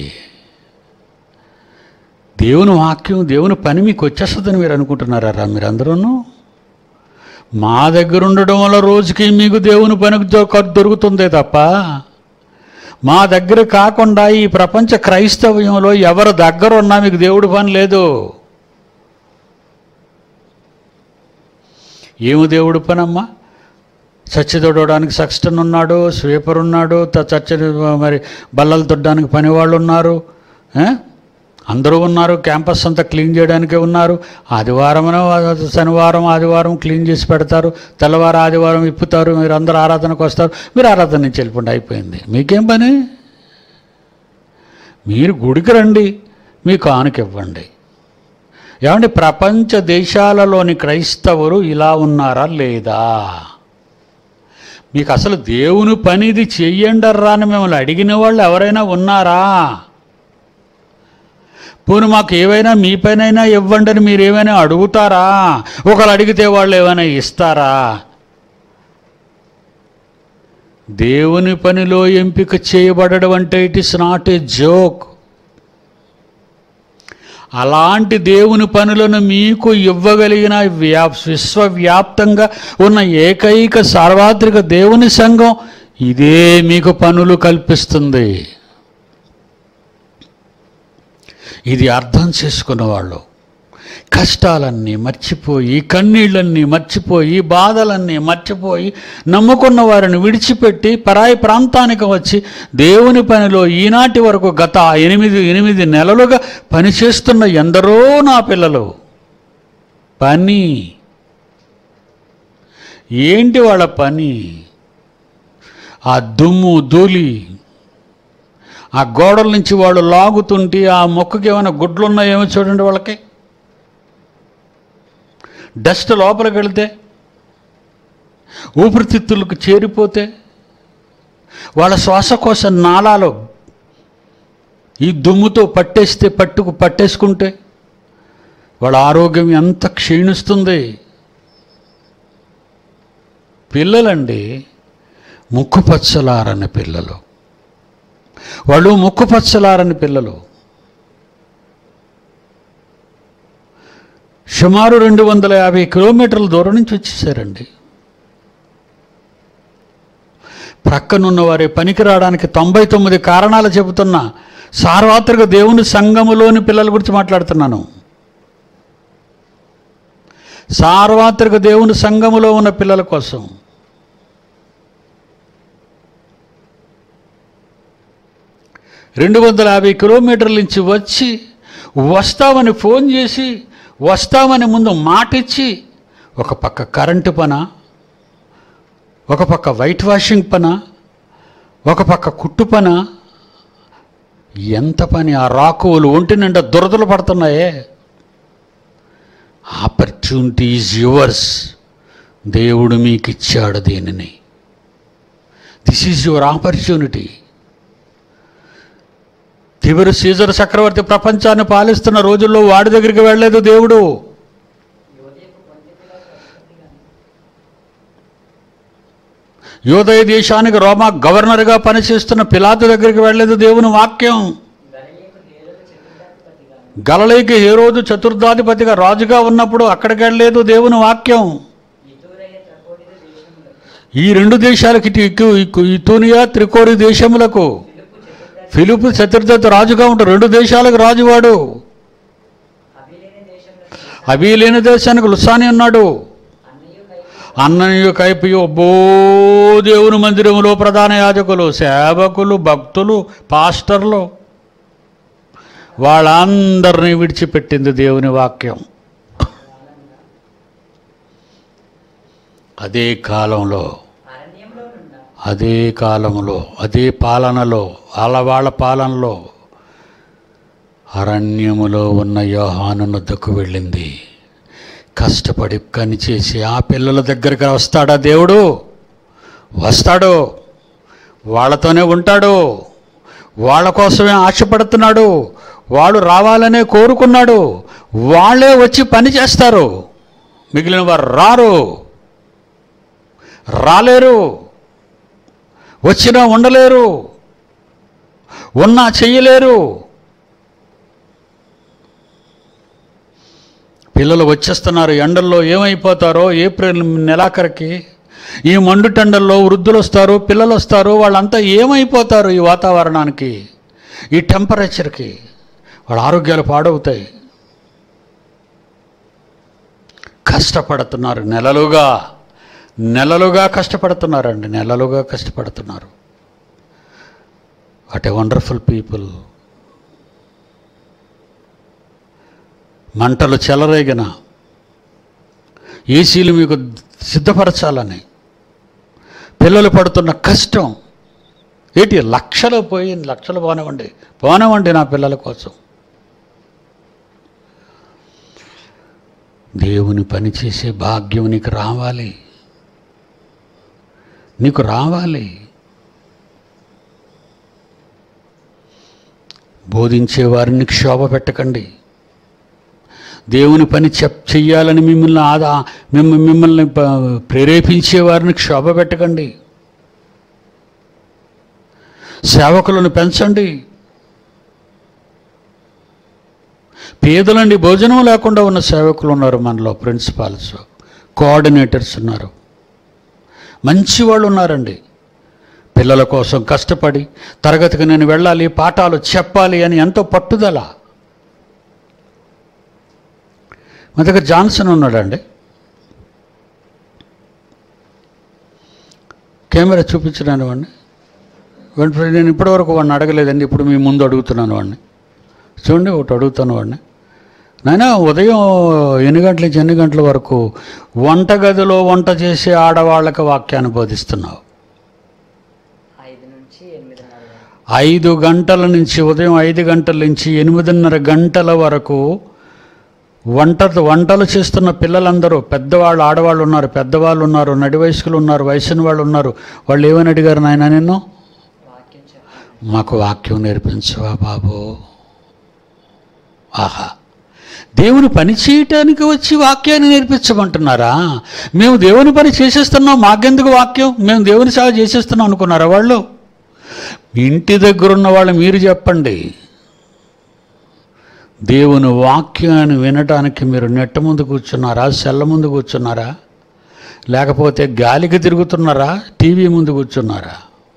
దేవుని వాక్యం దేవుని పని మీకు వచ్చేస్తుందని మీరు అనుకుంటున్నారా మీరందరూను మా దగ్గర ఉండడం వల్ల రోజుకి మీకు దేవుని పని దొ- దొరుకుతుందే తప్ప మా దగ్గర కాకుండా ఈ ప్రపంచ క్రైస్తవ్యంలో ఎవరి దగ్గర ఉన్నా మీకు దేవుడి పని లేదు ఏమి దేవుడి పని అమ్మా చచ్చి తొడవడానికి సక్స్టన్ ఉన్నాడు స్వీపర్ ఉన్నాడు త- చచ్చి మరి బల్లలు తొట్టడానికి పనివాళ్ళు ఉన్నారు ఏ? అందరూ ఉన్నారు క్యాంపస్ అంతా క్లీన్ చేయడానికే ఉన్నారు ఆదివారం శనివారం ఆదివారం క్లీన్ చేసి పెడతారు తెల్లవారు ఆదివారం ఇప్పుతారు మీరు అందరూ ఆరాధనకు వస్తారు మీరు ఆరాధన నుంచి వెళ్ళిపోండి అయిపోయింది మీకేం పని మీరు గుడికి రండి మీ కానుక ఇవ్వండి ఏమండి ప్రపంచ దేశాలలోని క్రైస్తవులు ఇలా ఉన్నారా లేదా మీకు అసలు దేవుని పని ఇది చెయ్యండర్రా అని మిమ్మల్ని అడిగిన వాళ్ళు ఎవరైనా ఉన్నారా పోనీ మాకు ఏవైనా మీ పైనైనా ఇవ్వండి అని మీరు ఏమైనా అడుగుతారా ఒకరు అడిగితే వాళ్ళు ఏమైనా ఇస్తారా దేవుని పనిలో ఎంపిక చేయబడడం అంటే it is not a joke అలాంటి దేవుని పనులను మీకు ఇవ్వగలిగిన వ్యా విశ్వవ్యాప్తంగా ఉన్న ఏకైక సార్వత్రిక దేవుని సంఘం ఇదే మీకు పనులు కల్పిస్తుంది ఇది అర్థం చేసుకున్న వాళ్ళు కష్టాలన్నీ మర్చిపోయి కన్నీళ్ళన్నీ మర్చిపోయి బాధలన్నీ మర్చిపోయి నమ్ముకున్న వారిని విడిచిపెట్టి పరాయి ప్రాంతానికి వచ్చి దేవుని పనిలో ఈనాటి వరకు గత ఎనిమిది ఎనిమిది నెలలుగా పనిచేస్తున్న ఎందరో నా పిల్లలు పని ఏంటి వాళ్ళ పని ఆ దుమ్ము ధూళి ఆ గోడల నుంచి వాళ్ళు లాగుతుంటే ఆ మొక్కకి ఏమైనా గుడ్లు ఉన్నాయేమో చూడండి వాళ్ళకి డస్ట్ లోపలికి వెళితే ఊపిరితిత్తులకు చేరిపోతే వాళ్ళ శ్వాసకోశ నాళాలు ఈ దుమ్ముతో పట్టేస్తే పట్టుకు పట్టేసుకుంటే వాళ్ళ ఆరోగ్యం ఎంత క్షీణిస్తుంది పిల్లలండి ముక్కు పచ్చలారని పిల్లలు వాళ్ళు ముక్కు పచ్చలారని పిల్లలు సుమారు రెండు వందల యాభై కిలోమీటర్ల దూరం నుంచి వచ్చేసారండి ప్రక్కనున్న వారి పనికి రావడానికి తొంభై తొమ్మిది కారణాలు చెబుతున్నా సార్వత్రిక దేవుని సంఘములోని పిల్లల గురించి మాట్లాడుతున్నాను సార్వత్రిక దేవుని సంఘములో ఉన్న పిల్లల కోసం రెండు వందల యాభై కిలోమీటర్ల నుంచి వచ్చి వస్తామని ఫోన్ చేసి వస్తామని ముందు మాటిచ్చి ఒక పక్క కరెంటు పన ఒక పక్క వైట్ వాషింగ్ పన ఒక పక్క కుట్టు పన ఎంత పని ఆ రాకువలు ఒంటి నిండా దురదలు పడుతున్నాయే ఆపర్చునిటీ ఈజ్ యువర్స్ దేవుడు మీకు ఇచ్చాడు దీనిని దిస్ ఈజ్ యువర్ ఆపర్చునిటీ తివరు సీజర్ చక్రవర్తి ప్రపంచాన్ని పాలిస్తున్న రోజుల్లో వాడి దగ్గరికి వెళ్ళలేదు దేవుడు యోదయ దేశానికి రోమా గవర్నర్గా పనిచేస్తున్న పిలాతు దగ్గరికి వెళ్ళలేదు దేవుని వాక్యం గలలీకు హేరోదు గలలేకి ఏ రోజు చతుర్దాధిపతిగా చతుర్థాధిపతిగా రాజుగా ఉన్నప్పుడు అక్కడికి వెళ్ళలేదు దేవుని వాక్యం ఇతూరయ్య త్రకోడిత దేశములకు ఈ రెండు దేశాలకి ఇటు- ఇటు- ఇటు- ఇతూనియా త్రికోరి దేశములకు ఫిలిప్పు చతుర్దశ ఫిలిపు చతుర్థత రాజుగా ఉంటాడు రెండు దేశాలకు రాజువాడు అభిలేని దేశంలో అబీలేని దేశానికి లుసాని ఉన్నాడు అన్నయ్య కైపు అన్నయ్య కైపు అబ్బో దేవుని మందిరములో ప్రధాన యాజకులు సేవకులు భక్తులు పాస్టర్లు వాళ్ళందరినీ విడిచిపెట్టింది దేవుని వాక్యం అదే కాలంలో అరణ్యంలో నుండ అదే కాలంలో అదే పాలనలో వాళ్ళ వాళ్ళ పాలనలో అరణ్యములో ఉన్న యోహాను నొద్దకు వెళ్ళింది కష్టపడి పని చేసి ఆ పిల్లల దగ్గరికి వస్తాడా దేవుడు వస్తాడు వాళ్ళతోనే ఉంటాడు వాళ్ళ కోసమే ఆశపడుతున్నాడు వాడు రావాలనే కోరుకున్నాడు వాళ్ళే వచ్చి పని చేస్తారు మిగిలిన వారు రారు రాలేరు వచ్చినా ఉండలేరు ఉన్నా చెయ్యలేరు పిల్లలు వచ్చేస్తున్నారు ఎండల్లో ఏమైపోతారో ఏప్రిల్ నెలాఖరికి ఈ మండుటెండల్లో వృద్ధులు వస్తారు పిల్లలు వస్తారు వాళ్ళంతా ఏమైపోతారు ఈ వాతావరణానికి ఈ టెంపరేచర్కి వాళ్ళ ఆరోగ్యాలు పాడవుతాయి కష్టపడుతున్నారు నెలలుగా నెలలుగా కష్టపడుతున్నారండి నెలలుగా కష్టపడుతున్నారు వాట్ ఏ వండర్ఫుల్ పీపుల్ మంటలు చెలరేగిన ఏసీలు మీకు సిద్ధపరచాలని పిల్లలు పడుతున్న కష్టం ఏంటి లక్షలు పోయి లక్షలు పోనివ్వండి పోనివ్వండి నా పిల్లల కోసం దేవుని పని చేసే భాగ్యం నీకు రావాలి నీకు రావాలి బోధించే వారిని క్షోభ పెట్టకండి దేవుని పని చెప్ చెయ్యాలని మిమ్మల్ని ఆదా మిమ్మ మిమ్మల్ని ప- ప్రేరేపించే వారిని క్షోభ పెట్టకండి సేవకులను పెంచండి పేదలండి భోజనం లేకుండా ఉన్న సేవకులు ఉన్నారు మనలో ప్రిన్సిపాల్స్ కోఆర్డినేటర్స్ ఉన్నారు మంచి వాళ్ళు ఉన్నారండి పిల్లల కోసం కష్టపడి తరగతికి నేను వెళ్ళాలి పాఠాలు చెప్పాలి అని ఎంతో పట్టుదల మా దగ్గర జాన్సన్ ఉన్నాడండి కెమెరా చూపించడానికి వాడిని వెంటనే నేను ఇప్పటివరకు వాడిని అడగలేదండి ఇప్పుడు మీ ముందు అడుగుతున్నాను వాడిని చూడండి ఒకటి అడుగుతాను వాడిని నాయన ఉదయం ఎన్ని గంటల నుంచి ఎన్ని గంటల వరకు వంటగదిలో వంట చేసే ఆడవాళ్ళకి వాక్యాన్ని బోధిస్తున్నావు ఐదు నుంచి ఎనిమిదిన్నర వరకు. ఐదు గంటల నుంచి ఉదయం ఐదు గంటల నుంచి ఎనిమిదిన్నర గంటల వరకు వంట వంటలు చేస్తున్న పిల్లలందరూ పెద్దవాళ్ళు ఆడవాళ్ళు ఉన్నారు పెద్దవాళ్ళు ఉన్నారు నడి వయస్కులు ఉన్నారు వయసున్న వాళ్ళు ఉన్నారు వాళ్ళు ఏమని అడిగారు నాయన నిన్ను వాక్యం చెప్పండి మాకు వాక్యం నేర్పించవా బాబు ఆహా దేవుని పని చేయటానికి వచ్చి వాక్యాన్ని నేర్పించమంటున్నారా మేము దేవుని పని చేసేస్తున్నాం మాకెందుకు వాక్యం మేము దేవుని సేవ చేసేస్తున్నాం అనుకున్నారా వాళ్ళు ఇంటి దగ్గర ఉన్న వాళ్ళు మీరు చెప్పండి దేవుని వాక్యాన్ని వినటానికి మీరు నెట్ట ముందు కూర్చున్నారా సెల్ల ముందు కూర్చున్నారా లేకపోతే గాలికి తిరుగుతున్నారా టీవీ ముందు కూర్చున్నారా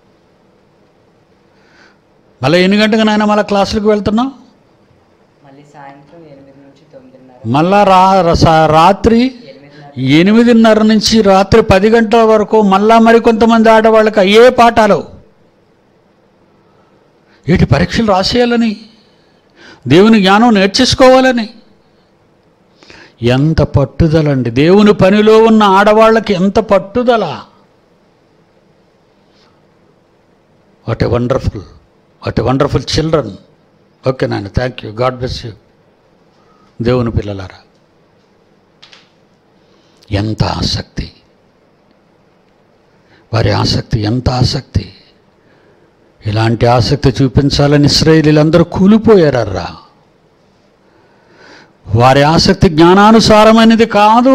మళ్ళీ ఎన్ని గంటలకు నాయన మళ్ళీ క్లాసులకు వెళ్తున్నావు మళ్ళీ సాయంత్రం ఎనిమిది నుంచి తొమ్మిదిన్నర మళ్ళా రా రస- రాత్రి ఎనిమిదిన్నర ఎనిమిదిన్నర నుంచి రాత్రి పది గంటల వరకు మళ్ళా మరి కొంతమంది ఆడవాళ్ళకి అయ్యే పాఠాలు వీటి పరీక్షలు రాసేయాలని దేవుని జ్ఞానం నేర్చేసుకోవాలని ఎంత పట్టుదలండి దేవుని పనిలో ఉన్న ఆడవాళ్ళకి ఎంత పట్టుదల what a wonderful what a wonderful children okay నాన్న thank you God bless you దేవుని పిల్లలారా ఎంత ఆసక్తి వారి ఆసక్తి ఎంత ఆసక్తి ఇలాంటి ఆసక్తి చూపించాలని ఇస్రాయేలీలందరూ కూలిపోయారర్రా వారి ఆసక్తి జ్ఞానానుసారమైనది కాదు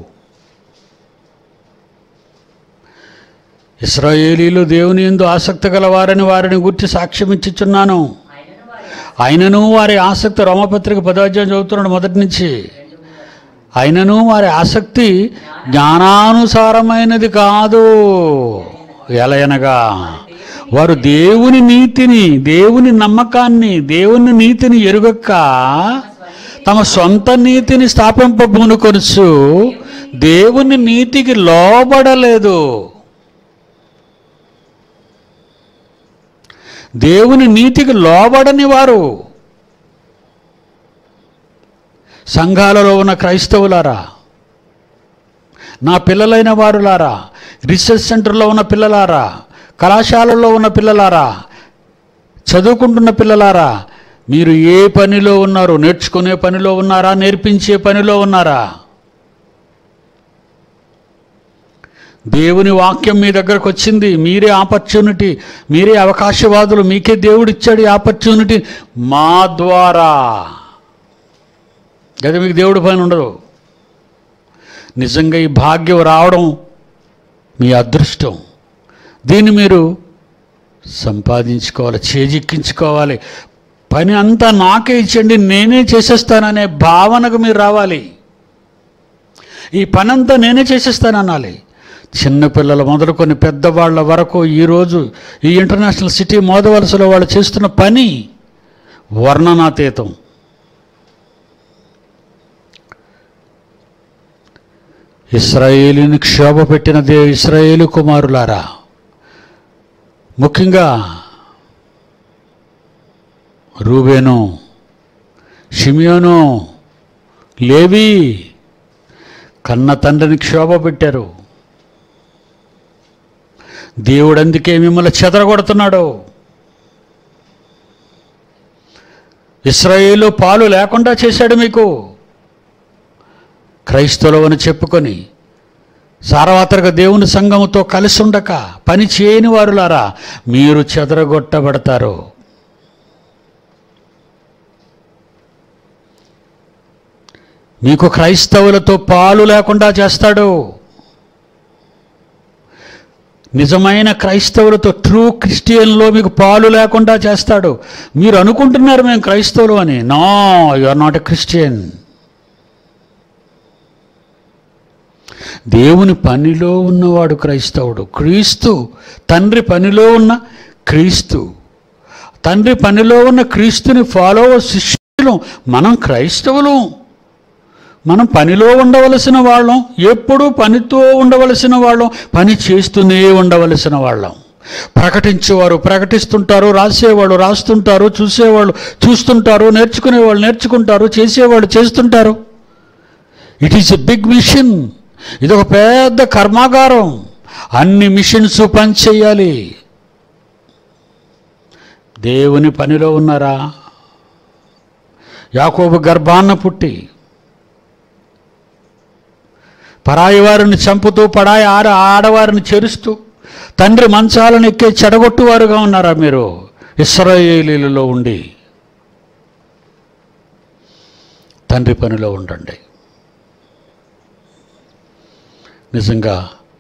ఇస్రాయేలీలు దేవుని ఎందు ఆసక్తి గల వారని వారిని గుర్చి సాక్ష్యం ఇచ్చుచున్నాను ఆయనను వారి అయినను వారి ఆసక్తి రోమపత్రిక పదాధ్యాయం చదువుతున్నాడు మొదటి నుంచి అయినను వారి ఆసక్తి జ్ఞానానుసారమైనది కాదు ఎలయనగా వారు దేవుని నీతిని దేవుని నమ్మకాన్ని దేవుని నీతిని ఎరుగక్క తమ సొంత నీతిని స్థాపింపబూనుకొనుచు దేవుని నీతికి లోబడలేదు దేవుని నీతికి లోబడని వారు సంఘాలలో ఉన్న క్రైస్తవులారా నా పిల్లలైన వారులారా రీసెర్చ్ సెంటర్లో ఉన్న పిల్లలారా కళాశాలల్లో ఉన్న పిల్లలారా చదువుకుంటున్న పిల్లలారా మీరు ఏ పనిలో ఉన్నారు నేర్చుకునే పనిలో ఉన్నారా నేర్పించే పనిలో ఉన్నారా దేవుని వాక్యం మీ దగ్గరకు వచ్చింది మీరే ఆపర్చునిటీ మీరే అవకాశవాదులు మీకే దేవుడు ఇచ్చాడు ఈ ఆపర్చునిటీ మా ద్వారా కదా మీకు దేవుడి పైన ఉండదు నిజంగా ఈ భాగ్యం రావడం మీ అదృష్టం దీన్ని మీరు సంపాదించుకోవాలి చేజిక్కించుకోవాలి పని అంతా నాకే ఇచ్చండి నేనే చేసేస్తాననే భావనకు మీరు రావాలి ఈ పని అంతా నేనే చేసేస్తాననాలి చిన్నపిల్లలు మొదలుకొని పెద్దవాళ్ళ వరకు ఈరోజు ఈ ఇంటర్నేషనల్ సిటీ మోదవలసలో వాళ్ళు చేస్తున్న పని వర్ణనాతీతం ఇస్రాయేలుని క్షోభ పెట్టిన దే ఇస్రాయేలు కుమారులారా ముఖ్యంగా రూబేను షిమియోను లేవి కన్న తండ్రిని క్షోభ పెట్టారు దేవుడు అందుకే మిమ్మల్ని చెదరగొడుతున్నాడు ఇస్రాయేలు పాలు లేకుండా చేశాడు మీకు క్రైస్తవులని చెప్పుకొని సార్వత్రిక దేవుని సంఘముతో కలిసి ఉండక పని చేయని వారులారా మీరు చెదరగొట్టబడతారు మీకు క్రైస్తవులతో పాలు లేకుండా చేస్తాడు నిజమైన క్రైస్తవులతో ట్రూ క్రిస్టియన్లో మీకు పాలు లేకుండా చేస్తాడు మీరు అనుకుంటున్నారు మేము క్రైస్తవులు అని no you are not a Christian దేవుని పనిలో ఉన్నవాడు క్రైస్తవుడు క్రీస్తు తండ్రి పనిలో ఉన్న క్రీస్తు తండ్రి పనిలో ఉన్న క్రీస్తుని ఫాలో శిష్యులు మనం క్రైస్తవులు మనం పనిలో ఉండవలసిన వాళ్ళం ఎప్పుడూ పనితో ఉండవలసిన వాళ్ళం పని చేస్తూనే ఉండవలసిన వాళ్ళం ప్రకటించేవారు ప్రకటిస్తుంటారు రాసేవాళ్ళు రాస్తుంటారు చూసేవాళ్ళు చూస్తుంటారు నేర్చుకునేవాళ్ళు నేర్చుకుంటారు చేసేవాళ్ళు చేస్తుంటారు it is a big mission ఇది ఒక పెద్ద కర్మాగారం అన్ని మిషన్స్ పనిచేయాలి దేవుని పనిలో ఉన్నారా యాకోబు గర్భాన్న పుట్టి పరాయి వారిని చంపుతూ పడాయి ఆడ ఆడవారిని చెరుస్తూ తండ్రి మంచాలను ఎక్కే చెడగొట్టువారుగా ఉన్నారా మీరు ఇస్రాయేలీలలో ఉండి తండ్రి పనిలో ఉండండి నిజంగా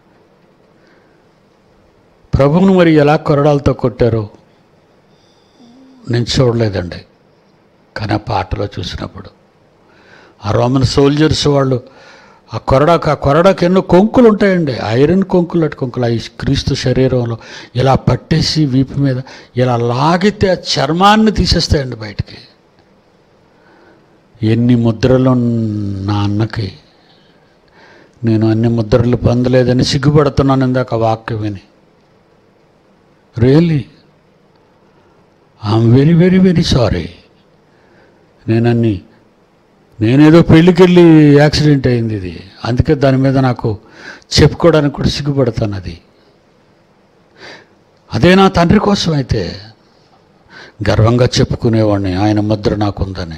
ప్రభువును మరి ఎలా కొరడాలతో కొట్టారో నేను చూడలేదండి కానీ ఆ పాటలో చూసినప్పుడు ఆ రోమన్ సోల్జర్స్ వాళ్ళు ఆ కొరడాకు ఆ కొరడాకు ఎన్నో కొంకులు ఉంటాయండి ఐరన్ కొంకులు అటు కొంకులు ఆ క్రీస్తు శరీరంలో ఇలా పట్టేసి వీపు మీద ఇలా లాగితే ఆ చర్మాన్ని తీసేస్తాయండి బయటికి ఎన్ని ముద్రలు నా అన్నకి నేను అన్ని ముద్రలు పొందలేదని సిగ్గుపడుతున్నాను ఇందాక ఆ వాక్యం విని really I'm very very very sorry నేను అన్ని నేనేదో పెళ్ళికి వెళ్ళి యాక్సిడెంట్ అయింది ఇది అందుకే దాని మీద నాకు చెప్పుకోవడానికి కూడా సిగ్గుపడతాను అది అదే నా తండ్రి కోసం అయితే గర్వంగా చెప్పుకునేవాడిని ఆయన ముద్ర నాకుందని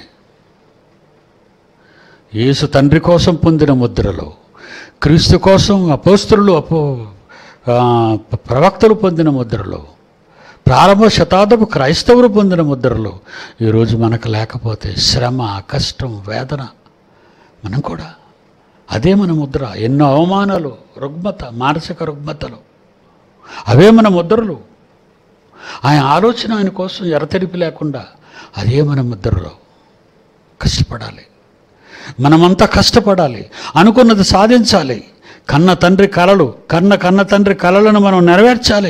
యేసు తండ్రి కోసం పొందిన ముద్రలు క్రీస్తు కోసం అపోస్తులు అపో ఆ, ప్రవక్తలు పొందిన ముద్రలు ప్రారంభ శతాబ్దపు క్రైస్తవులు పొందిన ముద్రలు ఈరోజు మనకు లేకపోతే శ్రమ కష్టం వేదన మనం కూడా అదే మన ముద్ర ఎన్నో అవమానాలు రుగ్మత మానసిక రుగ్మతలు అవే మన ముద్రలు ఆయన ఆలోచన ఆయన కోసం ఎరతెరిపి లేకుండా అదే మన ముద్రలో కష్టపడాలి మనమంతా కష్టపడాలి అనుకున్నది సాధించాలి కన్న తండ్రి కలలు కన్న కన్న తండ్రి కలలను మనం నెరవేర్చాలి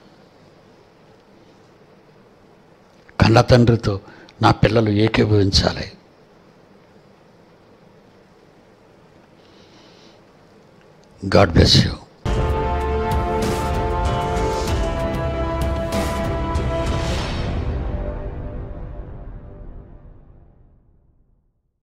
కన్న తండ్రితో నా పిల్లలు ఏకీభవించాలి గాడ్ బ్లెస్ యూ